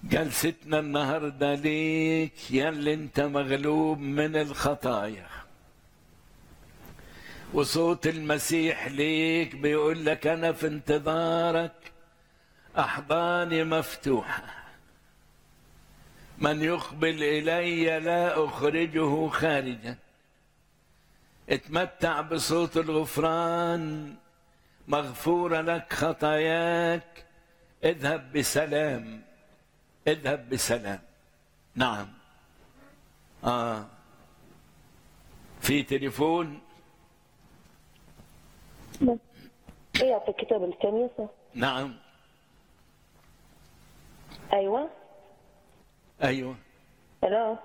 جلستنا النهارده ليك يا اللي انت مغلوب من الخطايا وصوت المسيح ليك بيقول لك انا في انتظارك احضاني مفتوحه من يقبل الي لا اخرجه خارجا اتمتع بصوت الغفران مغفوره لك خطاياك اذهب بسلام اذهب بسلام نعم اه في تليفون ايه يعطي كتاب الكنيسة نعم ايوه ايوه الو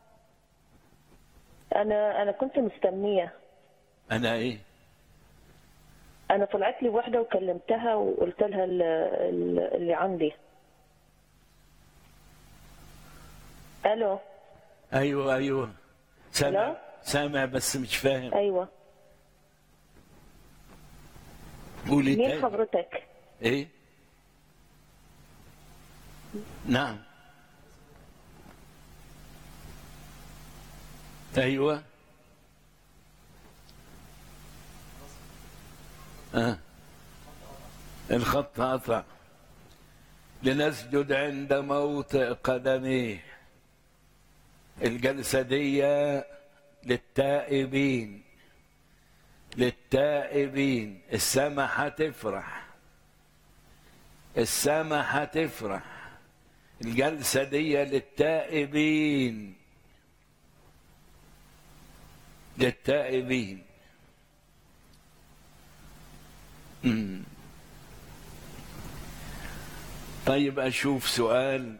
انا انا كنت مستنية انا ايه انا طلعت لي واحدة وكلمتها وقلت لها ال- ال- اللي عندي الو ايوه ايوه سامع لا. سامع بس مش فاهم ايوه قولي مين تاني حضرتك ايه نعم ايوه آه. الخط قطع لنسجد عند موطئ قدميه الجلسة دي للتائبين للتائبين السما هتفرح السما هتفرح الجلسة دي للتائبين للتائبين مم. طيب أشوف سؤال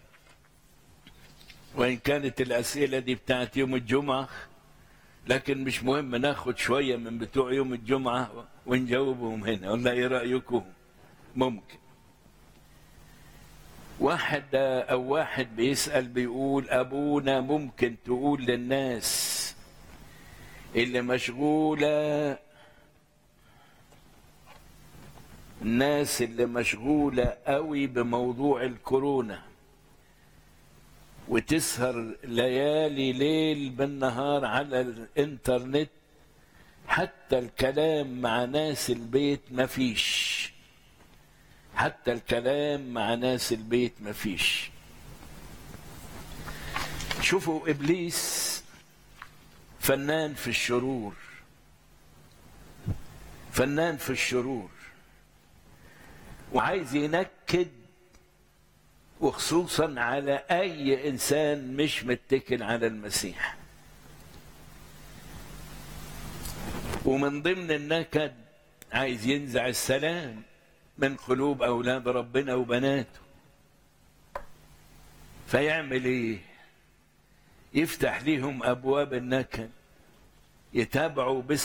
وإن كانت الأسئلة دي بتاعت يوم الجمعة لكن مش مهم ناخد شوية من بتوع يوم الجمعة ونجاوبهم هنا ولا إيه رأيكم ممكن واحد أو واحد بيسأل بيقول أبونا ممكن تقول للناس اللي مشغولة الناس اللي مشغولة قوي بموضوع الكورونا وتسهر ليالي ليل بالنهار على الانترنت حتى الكلام مع ناس البيت مفيش حتى الكلام مع ناس البيت مفيش شوفوا ابليس فنان في الشرور فنان في الشرور وعايز ينكد وخصوصا على اي انسان مش متكل على المسيح ومن ضمن النكد عايز ينزع السلام من قلوب اولاد ربنا وبناته فيعمل ايه يفتح ليهم ابواب النكد يتابعوا بس